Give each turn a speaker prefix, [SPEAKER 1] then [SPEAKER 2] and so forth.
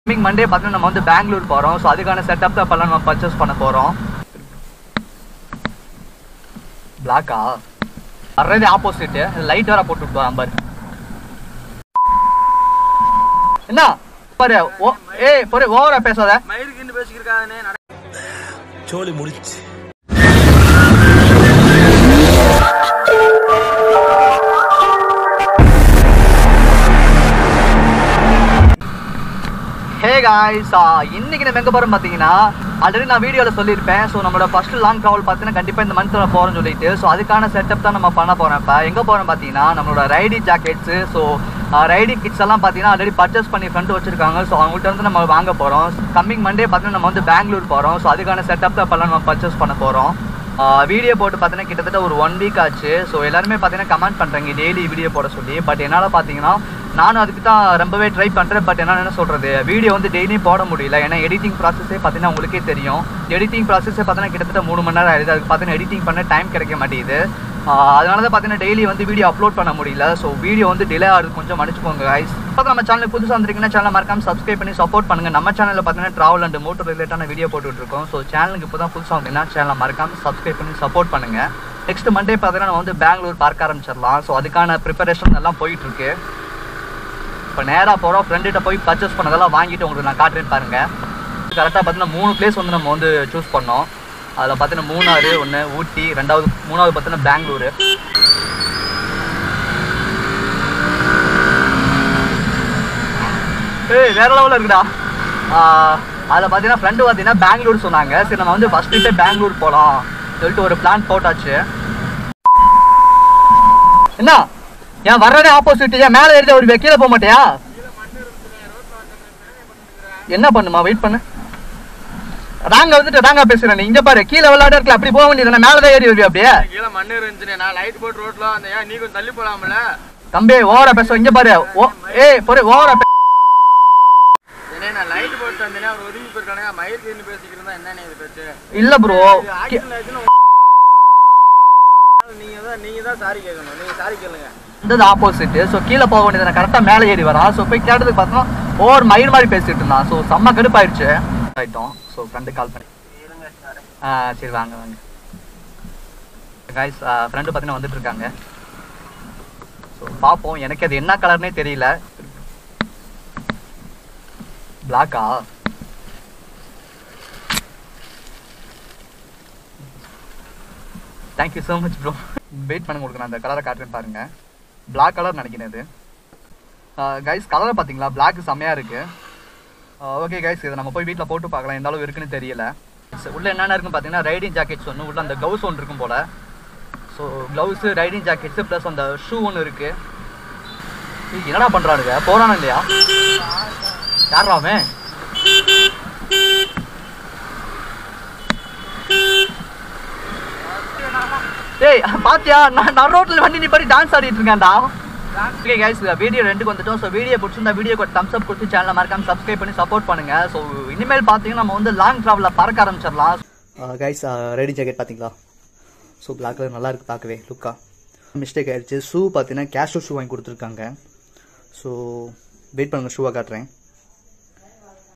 [SPEAKER 1] coming Monday பார்த்தீங்கன்னா நம்ம வந்து பெங்களூர் போகிறோம் ஸோ அதுக்கான செட்டப் தான் இப்போல்லாம் நம்ம பர்ச்சேஸ் பண்ண போகிறோம் பிளாக்கா வர்றது ஆப்போசிட்டு லைட் வேற போட்டு விட்டு நம்பர் என்ன பாரு ஓ ஏய் பொறு ஓவரா பேசாத
[SPEAKER 2] மயிருக்கு பேசிக்கிருக்கானே
[SPEAKER 3] சோலி முடிச்சு
[SPEAKER 1] ஹே காய்ஸ் இன்னைக்கு நம்ம எங்க போறோம் பாத்தீங்கன்னா ஆல்ரெடி நான் வீடியோல சொல்லியிருப்பேன் ஸோ நம்மளோட ஃபர்ஸ்ட் லாங் ட்ராவல் பார்த்தீங்கன்னா கண்டிப்பா இந்த மந்த்ல போறோம்னு சொல்லிட்டு ஸோ அதுக்கான செட்டப் தான் நம்ம பண்ண போறோம் இப்போ எங்க போறோம் பாத்தீங்கன்னா நம்மளோட riding jackets so riding kits எல்லாம் பாத்தீங்கன்னா ஆல்ரெடி பர்ச்சேஸ் பண்ணி ஃப்ரெண்ட் வச்சிருக்காங்க ஸோ அவங்கள்ட்ட இருந்து நம்ம வாங்க போறோம் கம்மிங் மண்டே பார்த்தீங்கன்னா நம்ம வந்து பெங்களூர் போறோம் ஸோ அதுக்கான செட்டப் தான் இப்போல்லாம் நம்ம பர்ச்சேஸ் பண்ண போறோம் வீடியோ போட்டு பார்த்தீங்கன்னா கிட்டத்தட்ட ஒரு ஒன் வீக் ஆச்சு ஸோ எல்லாருமே பார்த்தீங்கன்னா கமெண்ட் பண்ணுறாங்க டெய்லி வீடியோ போட சொல்லி பட் என்னால் பார்த்தீங்கன்னா நானும் அதுக்கு தான் ரொம்பவே ட்ரை பண்ணுறேன் பட் என்ன என்ன சொல்கிறது வீடியோ வந்து டெய்லியும் போட முடியல ஏன்னா எடிட்டிங் ப்ராசஸே பார்த்தீங்கன்னா உங்களுக்கே தெரியும் எடிட்டிங் ப்ராசஸே பார்த்தீங்கன்னா கிட்டத்தட்ட மூணு மணி நேரம் ஆயிடுது அதுக்கு பார்த்தீங்கன்னா எடிட்டிங் பண்ண டைம் கிடைக்க மாட்டேங்குது ஆஹ் அதனால தான் பார்த்தீங்கன்னா டெய்லி வந்து வீடியோ அப்லோட் பண்ண முடியல ஸோ வீடியோ வந்து டிலே ஆகுது கொஞ்சம் மன்னிச்சுக்கோங்க guys இப்போ நம்ம சேனல் புதுசாக வந்திருக்கீங்கன்னா சேனல் மறக்காம சப்ஸ்கிரைப் பண்ணி சப்போர்ட் பண்ணுங்க நம்ம சேனலில் பார்த்தீங்கன்னா ட்ராவல் அண்ட் மோட்டர் ரிலேட்டான வீடியோ போட்டுட்டு இருக்கோம் ஸோ சேனலுக்கு இப்போ தான் புதுசாக வந்தீங்கன்னா சேனலை மறக்காம சப்ஸ்கிரைப் பண்ணி சப்போர்ட் பண்ணுங்க நெக்ஸ்ட் மண்டே பார்த்தீங்கன்னா நம்ம வந்து பெங்களூர் பார்க்க ஆரம்பிச்சிடலாம் ஸோ அதுக்கான ப்ரிப்பரேஷன் எல்லாம் போயிட்டு இருக்கு இப்போ நேராக போகிறோம் ஃப்ரெண்டுகிட்ட போய் பர்ச்சேஸ் பண்ணதெல்லாம் வாங்கிட்டு உங்களுக்கு நான் காட்டுறேன் பாருங்க கரெக்டாக பார்த்தீங்கன்னா மூணு பிளேஸ் வந்து நம்ம வந்து சூஸ் பண்ணோம் அதில் பார்த்தீங்கன்னா மூணாறு ஒன்று ஊட்டி ரெண்டாவது மூணாவது பார்த்தீங்கன்னா பெங்களூரு ஏய் வேற லெவலில் இருக்குடா அதில் பார்த்தீங்கன்னா ஃப்ரெண்டு பார்த்தீங்கன்னா பெங்களூர் சொன்னாங்க சரி நம்ம வந்து ஃபஸ்ட்டு பெங்களூர் போகலாம் சொல்லிட்டு ஒரு பிளான் போட்டாச்சு என்ன ஏன் வர்றதே ஆப்போசிட் ஏன் மேலே ஏறி ஒரு கீழே போக மாட்டியா என்ன பண்ணுமா வெயிட் பண்ணு ராங்க வந்துட்டு ராங்கா பேசுறேன் நீ இங்க பாரு கீழே விளையாட இருக்கல அப்படி போக வேண்டியது மேலே தான் ஏறி வருவியா அப்படியே
[SPEAKER 2] கீழே மண்ணு இருந்துச்சுனே நான் லைட் போட்டு ரோட்ல அந்த ஏன் நீ கொஞ்சம் தள்ளி போலாம்ல
[SPEAKER 1] தம்பி ஓவரா பேச இங்க பாரு ஓ ஏய் பொறு ஓவரா பே-
[SPEAKER 2] ஏன்னா நான் லைட் போட்டு வந்தேனே அவர் ஒதுங்கி போயிருக்கானே மயிருக்கு நின்று பேசிக்கிறதா என்னன்னு இது பேச்சு
[SPEAKER 1] இல்ல ப்ரோ
[SPEAKER 2] இது ஆக்சிடென்ட் ஆச்சுன்னா நீங்க தான் நீங்க தான் சாரி கேட்கணும் நீங்க சாரி கேளுங்க
[SPEAKER 1] இந்த ஆப்போசிட் ஸோ கீழே போக வேண்டியது கரெக்டாக மேலே ஏறி வரான் ஸோ போய் கேட்டதுக்கு பார்த்தோம் ஓவர் மயில் மாதிரி பேசிட்டு இருந்தான் ஸோ செம்ம கடுப்பாயிடுச்சு ஆயிட்டோம் ஸோ ஃப்ரெண்டு கால் பண்ணி ஆ சரி வாங்க வாங்க காய்ஸ் ஃப்ரெண்டு பார்த்தீங்கன்னா வந்துட்டு இருக்காங்க ஸோ பார்ப்போம் எனக்கு அது என்ன கலர்னே தெரியல பிளாக்கா thank you so much bro wait பண்ண உங்களுக்கு நான் அந்த கலரை காட்டுறேன் பாருங்க Black கலர் நினைக்கிறேன் இது கைஸ் கலரை பார்த்தீங்களா Black செம்மையாக இருக்கு ஓகே கைஸ் இதை நம்ம போய் வீட்டில் போட்டு பார்க்கலாம் எந்த அளவு இருக்குன்னு தெரியல So, உள்ள என்னென்ன இருக்குன்னு பார்த்தீங்கன்னா ரைடிங் ஜாக்கெட்ஸ் ஒன்று உள்ள அந்த க்ளவுஸ் ஒன்று இருக்கும் போல so gloves riding jackets plus அந்த ஷூ ஒன்று இருக்கு ஏய், என்னடா பண்ணுறானுங்க போறானு இல்லையா யாரா அவன் டேய் பாத்தியா நான் நான் ரோட்ல வண்டி நீ போய் டான்ஸ் ஆடிட்டு இருக்கேன்டா ஓகே கைஸ் வீடியோ ரெண்டுக்கு வந்துட்டோம் ஸோ வீடியோ பிடிச்சிருந்தா வீடியோக்கு ஒரு தம்ஸ் அப் கொடுத்து சேனலை மறக்காம சப்ஸ்கிரைப் பண்ணி சப்போர்ட் பண்ணுங்க ஸோ இனிமேல் பார்த்தீங்கன்னா நம்ம வந்து லாங் ட்ராவலில் பறக்க ஆரம்பிச்சிடலாம் கைஸ் ரெடி ஜாக்கெட் பார்த்தீங்களா ஸோ பிளாக் கலர் நல்லா இருக்கு பார்க்கவே லுக்கா மிஸ்டேக் ஆயிடுச்சு ஷூ பார்த்தீங்கன்னா கேஷுவல் ஷூ வாங்கி கொடுத்துருக்காங்க ஸோ வெயிட் பண்ணுங்க ஷூவை காட்டுறேன்